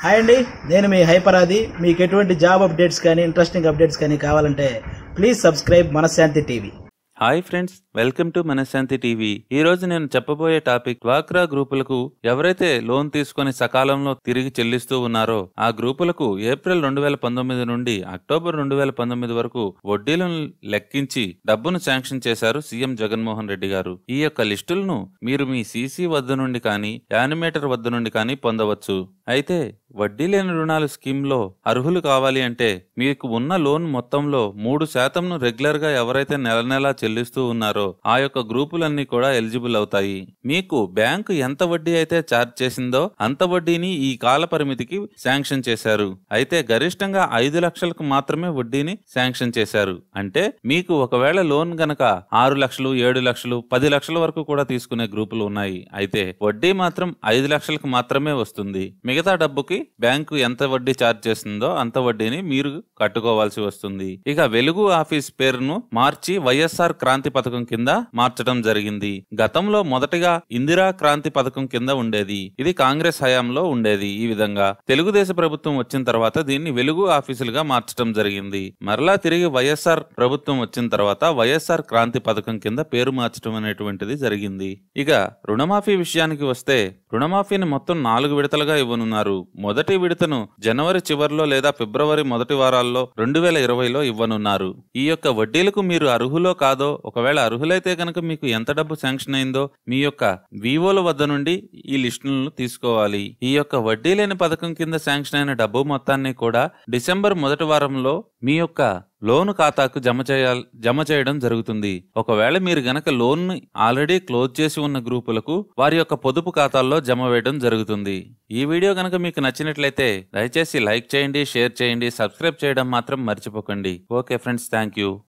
hi అండి నేను మీ హైపరాది మీకు ఎటువంటి జాబ్ అప్డేట్స్ కానీ ఇంట్రెస్టింగ్ అప్డేట్స్ కానీ కావాలంటే please subscribe Manashanti TV hi friends welcome to Manashanti TV ఈ రోజు నేను చెప్పబోయే టాపిక్ డ్వాక్రా గ్రూపులకు ఎవరైతే లోన్ తీసుకొని సకాలంలో తిరిగి చెల్లిస్తూ ఉన్నారో ఆ గ్రూపులకు ఏప్రిల్ రెండు వేల పంతొమ్మిది నుండి అక్టోబర్ రెండు వేల పంతొమ్మిది వరకు వడ్డీలను లెక్కించి డబ్బును శాంక్షన్ చేశారు సీఎం జగన్మోహన్ రెడ్డి గారు ఈ యొక్క లిస్టులను మీరు మీ సీసీ వద్ద నుండి కానీ యానిమేటర్ వద్ద నుండి కానీ పొందవచ్చు అయితే వడ్డీ లేని రుణాలు స్కీమ్లో అర్హులు కావాలి అంటే మీకు ఉన్న లోన్ మొత్తంలో మూడు శాతంను రెగ్యులర్ గా ఎవరైతే నెల నెలా చెల్లిస్తూ ఉన్నారో ఆ యొక్క గ్రూపులన్నీ కూడా ఎలిజిబుల్ అవుతాయి మీకు బ్యాంకు ఎంత వడ్డీ అయితే ఛార్జ్ చేసిందో అంత వడ్డీని ఈ కాల పరిమితికి శాంక్షన్ చేశారు అయితే గరిష్టంగా ఐదు లక్షలకు మాత్రమే వడ్డీని శాంక్షన్ చేశారు అంటే మీకు ఒకవేళ లోన్ గనక ఆరు లక్షలు ఏడు లక్షలు పది లక్షల వరకు కూడా తీసుకునే గ్రూపులు ఉన్నాయి అయితే వడ్డీ మాత్రం ఐదు లక్షలకు మాత్రమే వస్తుంది మిగతా డబ్బుకి బ్యాంకు ఎంత వడ్డీ ఛార్జ్ చేస్తుందో అంత వడ్డీని మీరు కట్టుకోవాల్సి వస్తుంది ఇక వెలుగు ఆఫీస్ పేరును మార్చి వైఎస్ఆర్ క్రాంతి పథకం కింద మార్చడం జరిగింది గతంలో మొదటగా ఇందిరా క్రాంతి పథకం కింద ఉండేది ఇది కాంగ్రెస్ హయాంలో ఉండేది ఈ విధంగా తెలుగుదేశ ప్రభుత్వం వచ్చిన తర్వాత దీన్ని వెలుగు ఆఫీసులుగా మార్చడం జరిగింది మరలా తిరిగి వైఎస్ఆర్ ప్రభుత్వం వచ్చిన తర్వాత వైఎస్ఆర్ క్రాంతి పథకం కింద పేరు మార్చడం అనేటువంటిది జరిగింది ఇక రుణమాఫీ విషయానికి వస్తే రుణమాఫీని మొత్తం నాలుగు విడతలుగా ఇవ్వనున్నారు మొదటి విడతను జనవరి చివరిలో లేదా ఫిబ్రవరి మొదటి వారాల్లో రెండు వేల ఇరవైలో ఇవ్వనున్నారు ఈ యొక్క వడ్డీలకు మీరు అర్హులో కాదో ఒకవేళ అర్హులైతే కనుక మీకు ఎంత డబ్బు శాంక్షన్ అయిందో మీ యొక్క వివోల వద్ద నుండి ఈ లిస్టులను తీసుకోవాలి ఈ యొక్క వడ్డీ లేని పథకం కింద శాంక్షన్ అయిన డబ్బు మొత్తాన్ని కూడా డిసెంబర్ మొదటి వారంలో మీ యొక్క లోను ఖాతాకు జమ చేయాలి జమ చేయడం జరుగుతుంది ఒకవేళ మీరు గనక లోన్ ఆల్రెడీ క్లోజ్ చేసి ఉన్న గ్రూపులకు వారి యొక్క పొదుపు ఖాతాల్లో జమ వేయడం జరుగుతుంది ఈ వీడియో గనక మీకు నచ్చినట్లయితే దయచేసి లైక్ చేయండి షేర్ చేయండి సబ్స్క్రైబ్ చేయడం మాత్రం మర్చిపోకండి ఓకే ఫ్రెండ్స్ థ్యాంక్ యూ